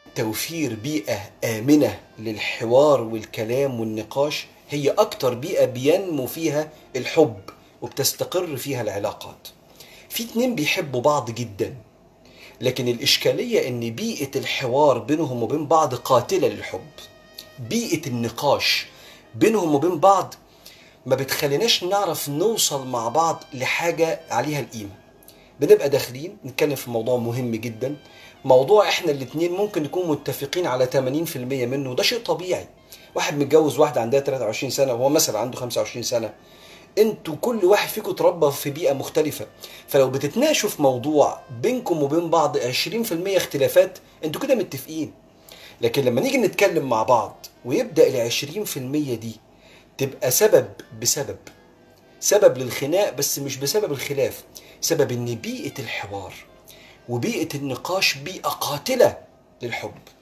توفير بيئة آمنة للحوار والكلام والنقاش هي أكتر بيئة بينمو فيها الحب وبتستقر فيها العلاقات في اتنين بيحبوا بعض جدا لكن الإشكالية إن بيئة الحوار بينهم وبين بعض قاتلة للحب بيئة النقاش بينهم وبين بعض ما بتخليناش نعرف نوصل مع بعض لحاجة عليها القيمة بنبقى داخلين نتكلم في موضوع مهم جدا موضوع احنا الاتنين ممكن نكون متفقين على 80% منه وده شيء طبيعي واحد متجوز واحدة عندها 23 سنة وهو مثلا عنده 25 سنة انتوا كل واحد فيكم اتربى في بيئة مختلفة فلو بتتناقشوا في موضوع بينكم وبين بعض 20% اختلافات انتوا كده متفقين لكن لما نيجي نتكلم مع بعض ويبدأ ال 20% دي تبقى سبب بسبب سبب للخناق بس مش بسبب الخلاف سبب ان بيئة الحوار وبيئة النقاش بيئة قاتلة للحب